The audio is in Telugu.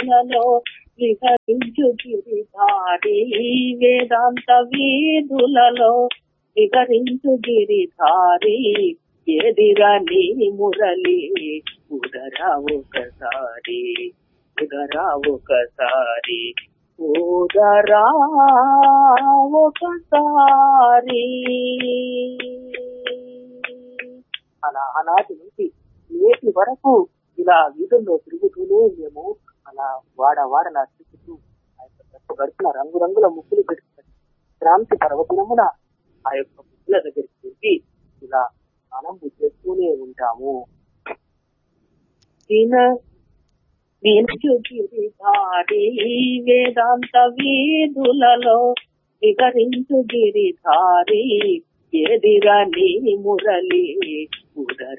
వీధులలో విహరించు గిరిధారి వేదాంత వీధులలో విహరించు గిరిధారి ఎదిరా నీ మురళి ఉదరా ఒకసారి ఉదరా ఒకసారి ఉదరా ఒకసారి అలా ఆనాటి నుంచి నేటి వరకు ఇలా వీధుల్లో తిరుగుతూనే మేము అలా వాడ వాడలా తిరుగుతూ ఆ యొక్క తప్పు గడుపున రంగురంగుల ముగ్గులు పెట్టుకుని క్రాంతి పర్వదినమున ఆ యొక్క ముగ్గుల దగ్గరికి వెళ్ళి ఇలా స్నానం చేస్తూనే ఉంటాము దిన గిరిధారి వేదాంత వీధులలో వివరించు గిరిధారి ఎదిరా నీ మురళి ఉదర